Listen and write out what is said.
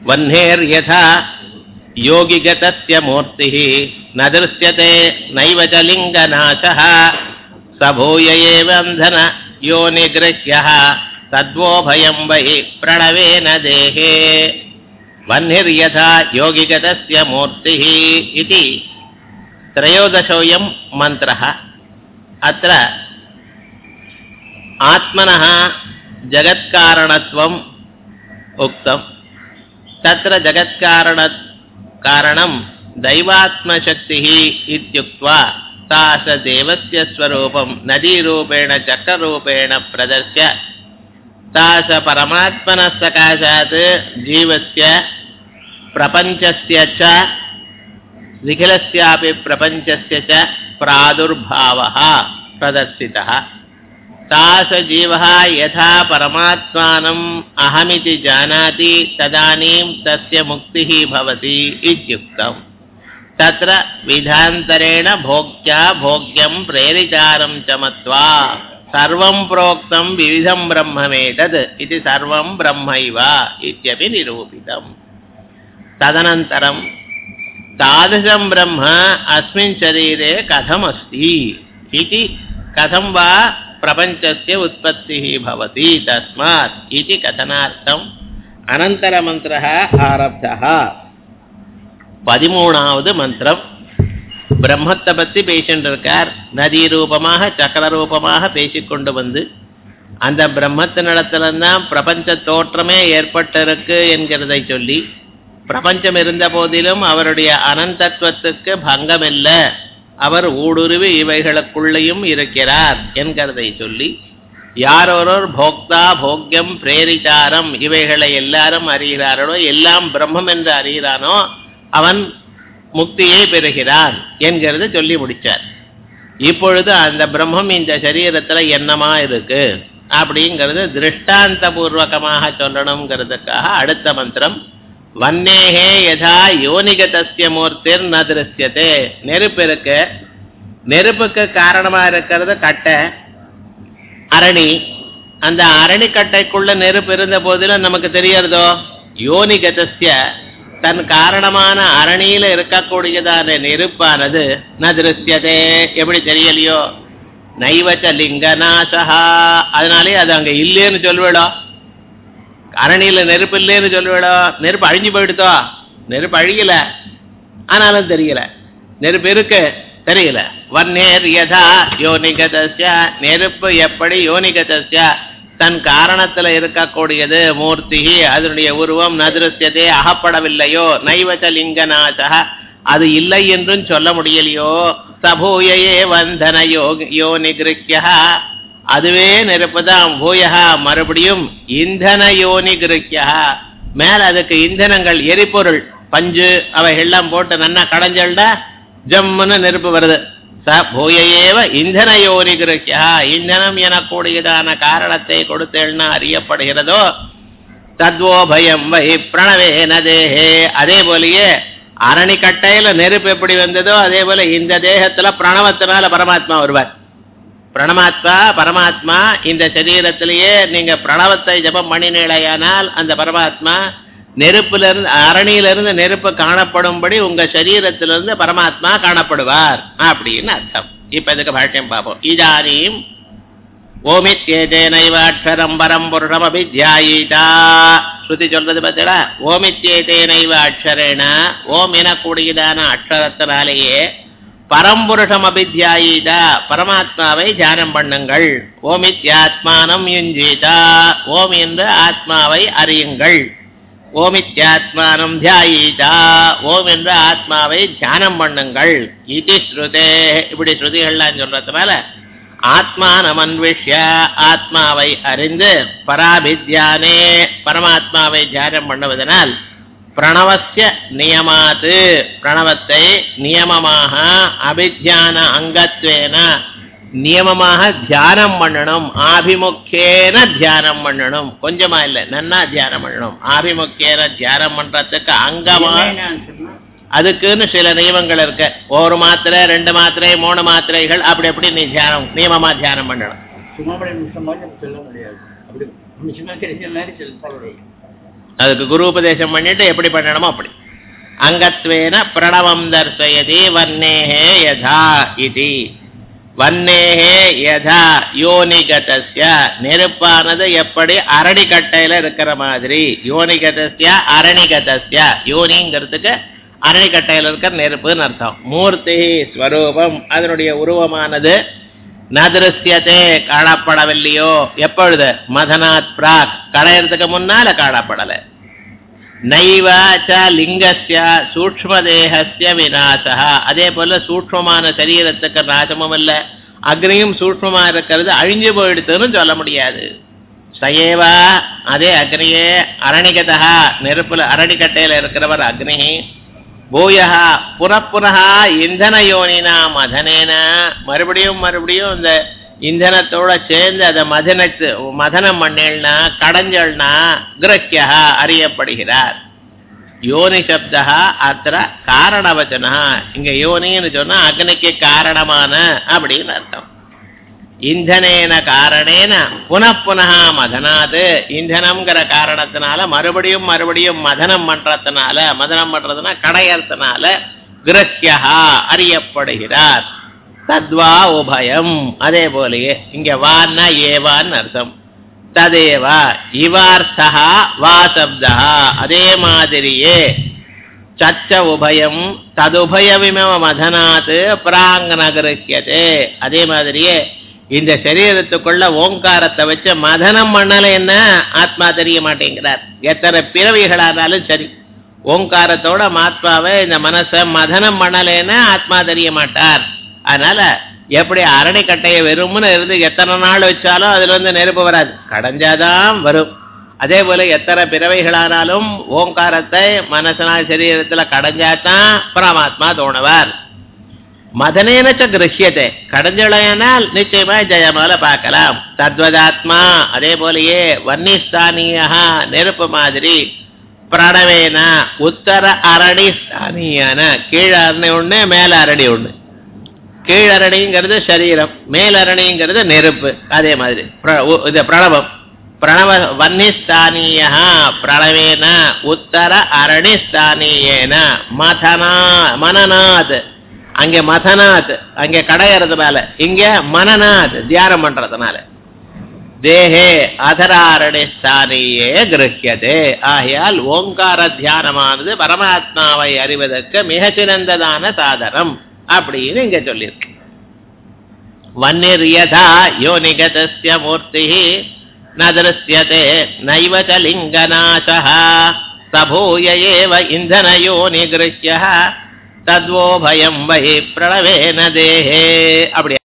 वह्नेर्यथा योगिगतस्य मूर्तिः न दृश्यते नैव च लिङ्गनाशः स भूय एव अन्धन यो निगृह्यः तद्वोभयं वै प्रणवेन देहे वह्निर्यथा योगिगतस्य मूर्तिः इति त्रयोदशोऽयं मन्त्रः अत्र आत्मनः जगत्कारणत्वम् उक्तं तत्र जगत्कारण कारणं दैवात्मशक्तिः इत्युक्त्वा सा स देवस्य स्वरूपं नदीरूपेण चक्ररूपेण प्रदर्श्य सा स परमात्मनः सकाशात् जीवस्य प्रपञ्चस्य च निखिलस्यापि प्रपञ्चस्य च प्रादुर्भावः प्रदर्शितः सा स जीवः यथा परमात्मानम् अहमिति जानाति तदानीं तस्य मुक्तिः भवति इत्युक्तम् तत्र विधान्तरेण भोक्त्या भोग्यं प्रेरितारं च मत्वा सर्वं प्रोक्तं विविधं ब्रह्ममेतद् इति सर्वं ब्रह्मैव इत्यपि निरूपितम् तदनन्तरं तादृशं ब्रह्म अस्मिन् शरीरे कथमस्ति इति कथं वा प्रपञ्चस्य उत्पत्तिः भवति तस्मात् इति कथनार्थम् अनन्तरमन्त्रः आरब्धः பதிமூணாவது மந்திரம் பிரம்மத்தை பற்றி பேசிட்டு இருக்கார் நதி ரூபமாக சக்கர ரூபமாக பேசிக்கொண்டு வந்து அந்த பிரம்மத்தினிடத்துலதான் பிரபஞ்ச தோற்றமே ஏற்பட்டிருக்கு என்கிறதை சொல்லி பிரபஞ்சம் இருந்த போதிலும் அவருடைய அனந்தத்துவத்துக்கு பங்கம் இல்லை அவர் ஊடுருவி இவைகளுக்குள்ளேயும் இருக்கிறார் என்கிறதை சொல்லி யாரொருவர் போக்தா போக்யம் பிரேரிதாரம் இவைகளை எல்லாரும் அறிகிறார்களோ எல்லாம் பிரம்மம் என்று அறிகிறானோ அவன் முக்தியை பெறுகிறான் என்கிறத சொல்லி முடிச்சார் இப்பொழுது அந்த பிரம்மம் இந்த சரீரத்துல என்னமா இருக்கு அப்படிங்கிறது திருஷ்டாந்த பூர்வகமாக சொல்லணுங்கிறதுக்காக அடுத்த மந்திரம் வன்னேகே யதா யோனிகதஸ்ய மூர்த்திர் ந திருஷ்யத்தே நெருப்பு இருக்கு நெருப்புக்கு காரணமா இருக்கிறது கட்டை அரணி அந்த அரணிக்கட்டைக்குள்ள நெருப்பு இருந்த போதிலும் நமக்கு தெரியறதோ யோனிகதஸ்ய தன் காரணமான அரணியில இருக்கக்கூடியதான நெருப்பானது ந திருஷ்யதே எப்படி தெரியலையோ நைவச்ச லிங்கநாசகா அதனாலே அது அங்க இல்லைன்னு சொல்லுவேடோ அரணியில நெருப்பு இல்லைன்னு சொல்லுவேடோ நெருப்பு அழிஞ்சு போயிடுதோ நெருப்பு அழியல ஆனாலும் தெரியல நெருப்பு இருக்கு தெரியல வன்னேர் யதா யோனிகதஸ்ய நெருப்பு எப்படி யோனிகதஸ்ய தன் காரணத்துல இருக்கக்கூடியது மூர்த்தி அதனுடைய உருவம் நதிருஷ்யதே அகப்படவில்லையோ நைவச்ச லிங்கநாசக அது இல்லை என்றும் சொல்ல முடியலையோ சபூயையே வந்தன யோ யோ நிகிருக்கிய அதுவே நெருப்பு தான் பூயகா மறுபடியும் இந்தன யோனி கிருக்கியா மேல அதுக்கு இந்தனங்கள் எரிபொருள் பஞ்சு அவைகள்லாம் போட்டு நன்னா கடைஞ்சல்டா ஜம்முன்னு நெருப்பு வருது ச பூயையேவ இந்தன யோனி கிருக்கியா இந்தனம் எனக்கூடியதான காரணத்தை கொடுத்தேன்னா அறியப்படுகிறதோ தத்வோபயம் வை பிரணவேன தேகே அதே போலயே அரணிக்கட்டையில நெருப்பு எப்படி வந்ததோ அதே போல இந்த தேகத்துல பிரணவத்தினால பரமாத்மா வருவார் பிரணமாத்மா பரமாத்மா இந்த சரீரத்திலேயே நீங்க பிரணவத்தை ஜபம் பண்ணினீழையானால் அந்த பரமாத்மா நெருப்பிலிருந்து அரணியிலிருந்து நெருப்பு காணப்படும்படி உங்க சரீரத்திலிருந்து பரமாத்மா காணப்படுவார் அப்படின்னு அர்த்தம் இப்ப இதுக்கு பாஷ்யம் பார்ப்போம் இதானீம் ஓமித்யேதேனைவ அக்ஷரம் பரம் புருஷம் அபித்யாயிதா ஸ்ருதி சொல்றது பார்த்தடா ஓமித்யேதேனைவ அக்ஷரேன ஓம் எனக்கூடியதான அக்ஷரத்தினாலேயே பரம்புருஷம் அபித்யாயிதா பரமாத்மாவை தியானம் பண்ணுங்கள் ஓமித்யாத்மானம் யுஞ்சீதா ஓம் என்று ஆத்மாவை அறியுங்கள் ஓமித்யாத்மானம் தியாயிதா ஓம் என்று ஆத்மாவை தியானம் பண்ணுங்கள் இது ஸ்ருதே இப்படி ஸ்ருதிகள்லாம் சொல்றதுனால ஆத்மானம் அன்விஷ்ய ஆத்மாவை அறிந்து பராபித்யானே பரமாத்மாவை தியானம் பண்ணுவதனால் பிரணவசிய நியமாத்து பிரணவத்தை நியமமாக அபித்தியான அங்கத்வேன நியமமாக தியானம் பண்ணணும் ஆபிமுக்கேன தியானம் பண்ணணும் கொஞ்சமா இல்ல நன்னா தியானம் பண்ணணும் ஆபிமுக்கேன தியானம் பண்றதுக்கு அங்கமா அதுக்குன்னு சில நியமங்கள் இருக்கு ஒரு மாத்திரை ரெண்டு மாத்திரை மூணு மாத்திரைகள் அப்படி எப்படி நீ தியானம் நியமமா தியானம் பண்ணணும் சும்மா அப்படி நிமிஷம் மாதிரி நம்ம சொல்ல முடியாது அப்படி நிமிஷமா கிடைக்கிற மாதிரி சொல்ல சொல்றோம் அதுக்கு குரு உபதேசம் பண்ணிட்டு எப்படி பண்ணணுமோ அப்படி அங்கத்வேன பிரணவம் தர்சயதி வன்னேஹே யதா இது வன்னேஹே யதா யோனிகதஸ்ய நெருப்பானது எப்படி அரணிக்கட்டையில இருக்கிற மாதிரி யோனிகதஸ்ய அரணிகதஸ்ய யோனிங்கிறதுக்கு அரணிக்கட்டையில இருக்கிற நெருப்புன்னு அர்த்தம் மூர்த்தி ஸ்வரூபம் அதனுடைய உருவமானது நதிருஷ்யத்தே காணப்படவில்லையோ எப்பொழுது மதனாத் பிராக் கடையறதுக்கு முன்னால காணப்படலை நைவாச்ச லிங்கஸ்ய சூக்ம தேகஸ்ய விநாசா அதே போல சூக்மமான சரீரத்துக்கு நாசமும் இல்லை அக்னியும் சூக்மமா இருக்கிறது அழிஞ்சு போயிடுதுன்னு சொல்ல முடியாது சயேவா அதே அக்னியே அரணிகதா நெருப்புல அரணிக்கட்டையில இருக்கிறவர் அக்னி பூயா புனப்புனகா இந்தன யோனினா மதனேன மறுபடியும் மறுபடியும் இந்த இந்தனத்தோட சேர்ந்து அதை மதனத்து மதனம் பண்ணேன்னா கடைஞ்சல்னா கிரக்கியா அறியப்படுகிறார் யோனி சப்தா அத்திர காரணவச்சனா இங்க யோனின்னு சொன்னா அக்னிக்கு காரணமான அப்படின்னு அர்த்தம் இந்தனேன காரணேன புனப்புனகா மதனாது இந்தனம்ங்கிற காரணத்தினால மறுபடியும் மறுபடியும் மதனம் பண்றதுனால மதனம் பண்றதுனா கடையறதுனால கிரக்கியா அறியப்படுகிறார் தத்வா உபயம் அதே போலயே இங்க வான்னா ஏவான்னு அர்த்தம் ததேவா இவார்த்தா வா சப்தா அதே மாதிரியே சச்ச உபயம் ததுபயவிம மதனாத்து பிராங்கனகிருக்கியதே அதே மாதிரியே இந்த சரீரத்துக்குள்ள ஓங்காரத்தை வச்சு மதனம் பண்ணலைன்னா ஆத்மா தெரிய மாட்டேங்கிறார் எத்தனை பிறவிகளானாலும் சரி ஓங்காரத்தோட ஆத்மாவை இந்த மனசை மதனம் பண்ணலைன்னா ஆத்மா தெரிய மாட்டார் அதனால எப்படி அரணிக்கட்டையை வெறும்னு இருந்து எத்தனை நாள் வச்சாலும் அதுல இருந்து நெருப்பு வராது கடைஞ்சாதான் வரும் அதே போல எத்தனை பிறவைகளானாலும் ஓங்காரத்தை மனசனால் சரீரத்துல கடைஞ்சாதான் பரமாத்மா தோணுவார் மதனேனச்ச கிரஹியத்தை கடைஞ்சலையானால் நிச்சயமா ஜெயமால பார்க்கலாம் தத்வதாத்மா அதே போலயே வன்னிஸ்தானியா நெருப்பு மாதிரி பிரணவேன உத்தர அரடி ஸ்தானியான கீழ் அரணி ஒண்ணு மேல அரடி ஒண்ணு கீழரணிங்கிறது சரீரம் மேலரணிங்கிறது நெருப்பு அதே மாதிரி பிர- உ- இது பிரணவம் பிரணவ வன்னிஸ்தானிய பிரணவேன உத்தர அரணிஸ்தானியேன மதனா மனநாத் அங்கே மதனாத் அங்கே கடையறது மேல இங்க மனநாத் தியானம் பண்றதுனால தேஹே அதராரணிஸ்தானியே கிரகியதே ஆகையால் ஓங்கார தியானமானது பரமாத்மாவை அறிவதற்கு மிக சிறந்ததான சாதனம் அப்படின்னு இங்க சொல்லியிருக்கு வன்னிர்யதா யோனிகதஸ்ய மூர்த்தி ந திருஷ்யதே நைவ ச லிங்கநாசः சபூய ஏவ இந்தனயோனி கிருஹ்ய தத்வோபயம் வை பிரணவேன தேஹே அப்படி